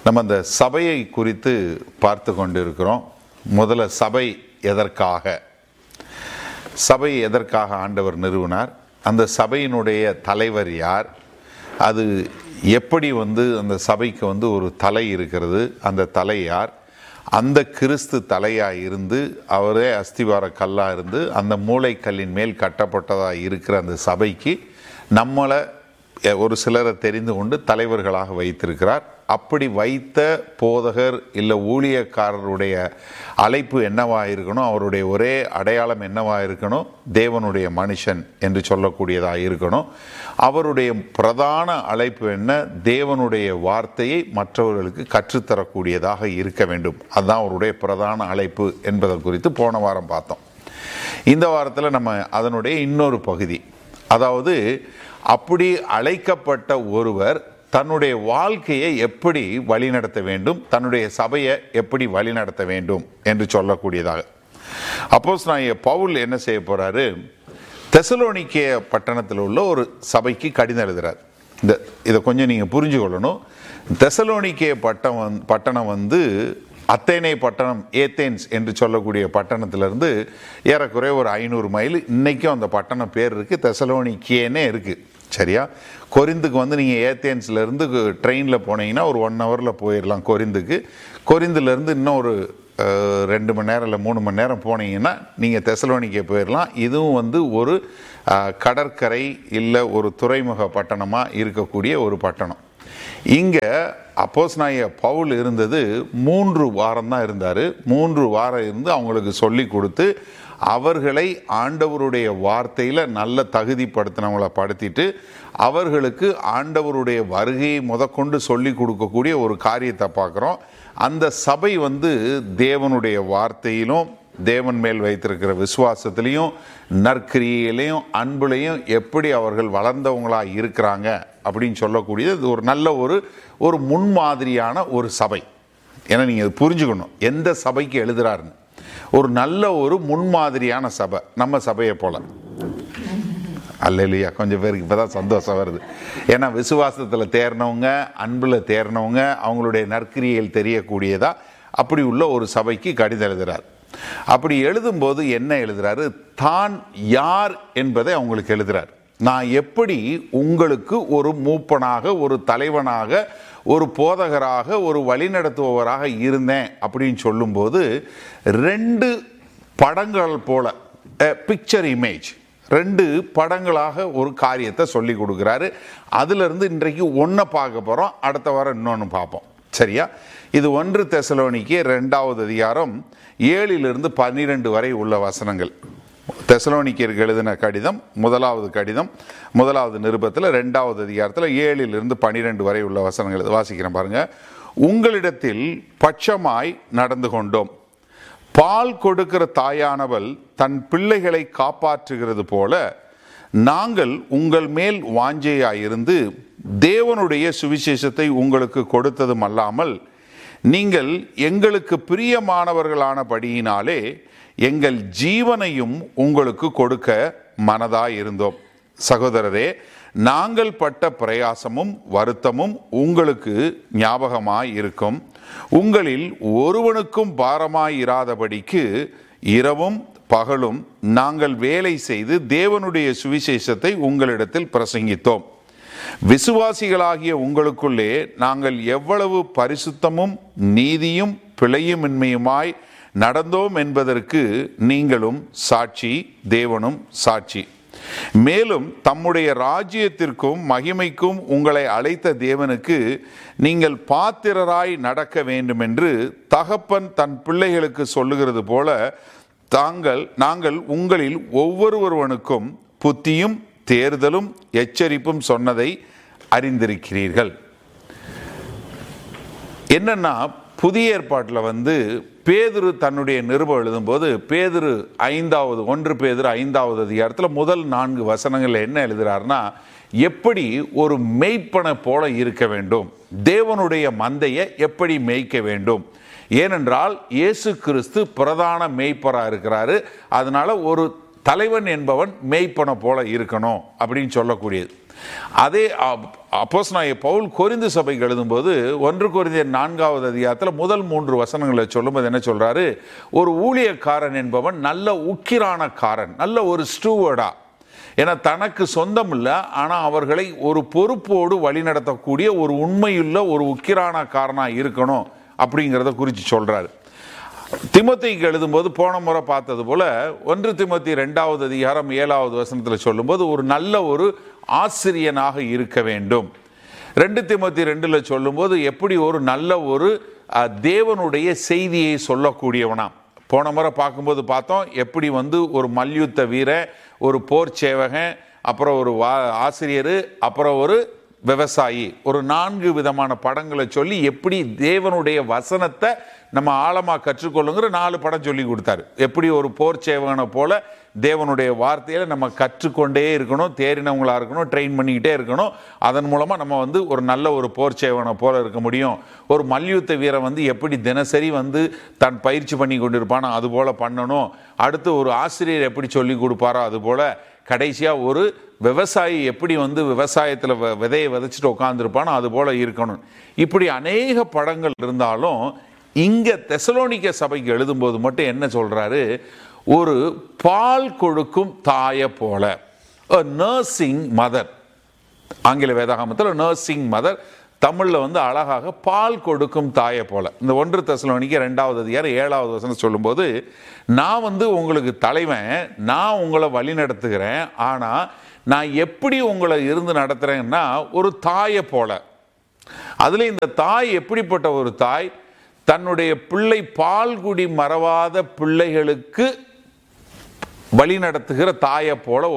நம்ம அந்த சபையை குறித்து பார்த்து கொண்டிருக்கிறோம் முதல்ல சபை எதற்காக சபை எதற்காக ஆண்டவர் நிறுவினார் அந்த சபையினுடைய தலைவர் யார் அது எப்படி வந்து அந்த சபைக்கு வந்து ஒரு தலை இருக்கிறது அந்த தலை யார் அந்த கிறிஸ்து தலையாக இருந்து அவரே அஸ்திவார கல்லாக இருந்து அந்த மூளைக்கல்லின் மேல் கட்டப்பட்டதாக இருக்கிற அந்த சபைக்கு நம்மளை எ- ஒரு சிலரை தெரிந்து கொண்டு தலைவர்களாக வைத்திருக்கிறார் அப்படி வைத்த போதகர் இல்லை ஊழியக்காரருடைய அழைப்பு என்னவா இருக்கணும் அவருடைய ஒரே அடையாளம் என்னவா இருக்கணும் தேவனுடைய மனுஷன் என்று சொல்லக்கூடியதாக இருக்கணும் அவருடைய பிரதான அழைப்பு என்ன தேவனுடைய வார்த்தையை மற்றவர்களுக்கு கற்றுத்தரக்கூடியதாக இருக்க வேண்டும் அதுதான் அவருடைய பிரதான அழைப்பு என்பதை குறித்து போன வாரம் பார்த்தோம் இந்த வாரத்தில் நம்ம அதனுடைய இன்னொரு பகுதி அதாவது அப்படி அழைக்கப்பட்ட ஒருவர் தன்னுடைய வாழ்க்கையை எப்படி வழிநடத்த வேண்டும் தன்னுடைய சபையை எப்படி வழிநடத்த வேண்டும் என்று சொல்லக்கூடியதாக அப்போஸ் நான் பவுல் என்ன செய்ய போறாரு தெசலோனிக்கே பட்டணத்தில் உள்ள ஒரு சபைக்கு கடிதம் எழுதுறார் இந்த இதை கொஞ்சம் நீங்கள் புரிஞ்சு கொள்ளணும் தெசலோனிக்கே பட்டம் வந்து பட்டணம் வந்து அத்தேனே பட்டணம் ஏத்தேன்ஸ் என்று சொல்லக்கூடிய பட்டணத்திலிருந்து ஏறக்குறைய ஒரு ஐநூறு மைல் இன்னைக்கும் அந்த பட்டணம் பேர் இருக்கு தெசலோனிக்கேனே இருக்கு சரியா கொரிந்துக்கு வந்து நீங்கள் ஏத்தேன்ஸ்லேருந்து ட்ரெயினில் போனீங்கன்னா ஒரு ஒன் ஹவரில் போயிடலாம் கொரிந்துக்கு கொரிந்துலேருந்து இன்னும் ஒரு அஹ், ரெண்டு மணி நேரம் இல்லை மூணு மணி நேரம் போனீங்கன்னா நீங்கள் தெசலோனிக்கே போயிடலாம் இதுவும் வந்து ஒரு அஹ், கடற்கரை இல்லை ஒரு துறைமுக பட்டணமாக இருக்கக்கூடிய ஒரு பட்டணம் இங்கே அப்போஸ் நாய பவுல் இருந்தது மூன்று வாரம் தான் இருந்தார் மூன்று வாரம் இருந்து அவங்களுக்கு சொல்லி கொடுத்து அவர்களை ஆண்டவருடைய வார்த்தையில் நல்ல தகுதிப்படுத்தினவங்களை படுத்திட்டு அவர்களுக்கு ஆண்டவருடைய வருகையை முதற்கொண்டு சொல்லி கொடுக்கக்கூடிய ஒரு காரியத்தை பார்க்குறோம் அந்த சபை வந்து தேவனுடைய வார்த்தையிலும் தேவன் மேல் வைத்திருக்கிற விசுவாசத்திலையும் நற்கிரியையிலையும் அன்புலையும் எப்படி அவர்கள் வளர்ந்தவங்களா இருக்கிறாங்க அப்படின்னு சொல்லக்கூடியது இது ஒரு நல்ல ஒரு ஒரு முன்மாதிரியான ஒரு சபை ஏன்னா நீங்கள் இது புரிஞ்சுக்கணும் எந்த சபைக்கு எழுதுறாருன்னு ஒரு நல்ல ஒரு முன்மாதிரியான சபை நம்ம சபையை போல அல்ல இல்லையா கொஞ்சம் பேருக்கு இப்போ தான் சந்தோஷம் வருது ஏன்னா விசுவாசத்தில் தேர்னவங்க அன்பில் தேர்னவங்க அவங்களுடைய நற்கிரியையில் தெரியக்கூடியதா அப்படி உள்ள ஒரு சபைக்கு கடிதம் எழுதுறார் அப்படி எழுதும்போது என்ன எழுதுறாரு தான் யார் என்பதை அவங்களுக்கு எழுதுறார் நான் எப்படி உங்களுக்கு ஒரு மூப்பனாக ஒரு தலைவனாக ஒரு போதகராக ஒரு வழிநடத்துபவராக இருந்தேன் அப்படின்னு சொல்லும்போது ரெண்டு படங்கள் போல பிக்சர் இமேஜ் ரெண்டு படங்களாக ஒரு காரியத்தை சொல்லி கொடுக்குறாரு அதிலிருந்து இன்றைக்கு ஒன்றை பார்க்க போகிறோம் அடுத்த வாரம் இன்னொன்று பார்ப்போம் சரியா இது ஒன்று தெசலோனிக்கு ரெண்டாவது அதிகாரம் ஏழிலிருந்து பன்னிரெண்டு வரை உள்ள வசனங்கள் தெசலோனிக்கருக்கு எழுதின கடிதம் முதலாவது கடிதம் முதலாவது நிருபத்தில் ரெண்டாவது அதிகாரத்தில் ஏழிலிருந்து பன்னிரெண்டு வரை உள்ள வசனங்கள் இது வாசிக்கிறேன் பாருங்க உங்களிடத்தில் பட்சமாய் நடந்து கொண்டோம் பால் கொடுக்கிற தாயானவள் தன் பிள்ளைகளை காப்பாற்றுகிறது போல நாங்கள் உங்கள் மேல் வாஞ்சையாயிருந்து தேவனுடைய சுவிசேஷத்தை உங்களுக்கு கொடுத்ததும் அல்லாமல் நீங்கள் எங்களுக்கு பிரியமானவர்களானபடியினாலே எங்கள் ஜீவனையும் உங்களுக்கு கொடுக்க மனதாயிருந்தோம் சகோதரரே நாங்கள் பட்ட பிரயாசமும் வருத்தமும் உங்களுக்கு ஞாபகமாய் இருக்கும் உங்களில் ஒருவனுக்கும் பாரமாயிராதபடிக்கு இரவும் பகலும் நாங்கள் வேலை செய்து தேவனுடைய சுவிசேஷத்தை உங்களிடத்தில் பிரசங்கித்தோம் விசுவாசிகளாகிய உங்களுக்குள்ளே நாங்கள் எவ்வளவு பரிசுத்தமும் நீதியும் பிழையுமின்மையுமாய் நடந்தோம் என்பதற்கு நீங்களும் சாட்சி தேவனும் சாட்சி மேலும் தம்முடைய ராஜ்யத்திற்கும் மகிமைக்கும் உங்களை அழைத்த தேவனுக்கு நீங்கள் பாத்திரராய் நடக்க வேண்டும் என்று தகப்பன் தன் பிள்ளைகளுக்கு சொல்லுகிறது போல தாங்கள் நாங்கள் உங்களில் ஒவ்வொருவருவனுக்கும் புத்தியும் தேர்தலும் எச்சரிப்பும் சொன்னதை அறிந்திருக்கிறீர்கள் என்னன்னா புதிய ஏற்பாட்டில் வந்து பேதுரு தன்னுடைய நிருபம் எழுதும்போது பேதுரு ஐந்தாவது ஒன்று பேதுரு ஐந்தாவது அதிகாரத்தில் முதல் நான்கு வசனங்களில் என்ன எழுதுறாருன்னா எப்படி ஒரு மெய்ப்பனை போல இருக்க வேண்டும் தேவனுடைய மந்தையை எப்படி மேய்க்க வேண்டும் ஏனென்றால் இயேசு கிறிஸ்து பிரதான மேய்ப்பராக இருக்கிறாரு அதனால ஒரு தலைவன் என்பவன் மேய்ப்பனை போல இருக்கணும் அப்படின்னு சொல்லக்கூடியது அதே அப்போஸ் நான் பவுல் கொரிந்து சபைக்கு எழுதும்போது ஒன்று கொரிந்திய நான்காவது அதிகாரத்தில் முதல் மூன்று வசனங்களை சொல்லும்போது என்ன சொல்றாரு ஒரு ஊழியக்காரன் என்பவன் நல்ல உக்கிரானக்காரன் நல்ல ஒரு ஸ்டூவர்டா ஏன்னா தனக்கு சொந்தம் இல்லை ஆனால் அவர்களை ஒரு பொறுப்போடு வழிநடத்தக்கூடிய ஒரு உண்மையுள்ள ஒரு உக்கிரானக்காரனாக இருக்கணும் அப்படிங்கிறத குறித்து சொல்றாரு திமுத்திக்கு எழுதும்போது போன முறை பார்த்தது போல ஒன்று திமுத்தி ரெண்டாவது அதிகாரம் ஏழாவது வசனத்தில் சொல்லும்போது ஒரு நல்ல ஒரு ஆசிரியனாக இருக்க வேண்டும் ரெண்டு திமுத்தி ரெண்டில் சொல்லும்போது எப்படி ஒரு நல்ல ஒரு அஹ், தேவனுடைய செய்தியை சொல்லக்கூடியவனாம் போன முறை பார்க்கும்போது பார்த்தோம் எப்படி வந்து ஒரு மல்யுத்த வீரன் ஒரு போர் சேவகன் அப்புறம் ஒரு வா ஆசிரியர் அப்புறம் ஒரு விவசாயி ஒரு நான்கு விதமான படங்களை சொல்லி எப்படி தேவனுடைய வசனத்தை நம்ம ஆழமாக கற்றுக்கொள்ளுங்கிற நாலு படம் சொல்லி கொடுத்தாரு எப்படி ஒரு போர் சேவகனை போல தேவனுடைய வார்த்தையில நம்ம கற்றுக்கொண்டே இருக்கணும் தேறினவங்களா இருக்கணும் ட்ரெயின் பண்ணிக்கிட்டே இருக்கணும் அதன் மூலமா நம்ம வந்து ஒரு நல்ல ஒரு போர் சேவனை போல இருக்க முடியும் ஒரு மல்யுத்த வீரன் வந்து எப்படி தினசரி வந்து தன் பயிற்சி பண்ணி கொண்டிருப்பானோ அது போல பண்ணணும் அடுத்து ஒரு ஆசிரியர் எப்படி சொல்லி கொடுப்பாரோ அது போல கடைசியா ஒரு விவசாயி எப்படி வந்து விவசாயத்தில் வ- விதையை விதைச்சிட்டு உட்காந்துருப்பானோ அது போல இருக்கணும் இப்படி அநேக படங்கள் இருந்தாலும் இங்க தெசலோனிக்க சபைக்கு எழுதும்போது மட்டும் என்ன சொல்றாரு ஒரு பால் கொடுக்கும் தாயை போல நர்சிங் மதர் ஆங்கில வேதாகமத்தில் நர்சிங் மதர் தமிழில் வந்து அழகாக பால் கொடுக்கும் தாயை போல இந்த ஒன்று தசலோனிக்கு ரெண்டாவது அதிகாரம் ஏழாவது வசனம் சொல்லும்போது நான் வந்து உங்களுக்கு தலைவன் நான் உங்களை வழி நடத்துகிறேன் ஆனால் நான் எப்படி உங்களை இருந்து நடத்துகிறேன்னா ஒரு தாயை போல அதில் இந்த தாய் எப்படிப்பட்ட ஒரு தாய் தன்னுடைய பிள்ளை பால்குடி மறவாத பிள்ளைகளுக்கு வழி நடத்துகிற தாயை போல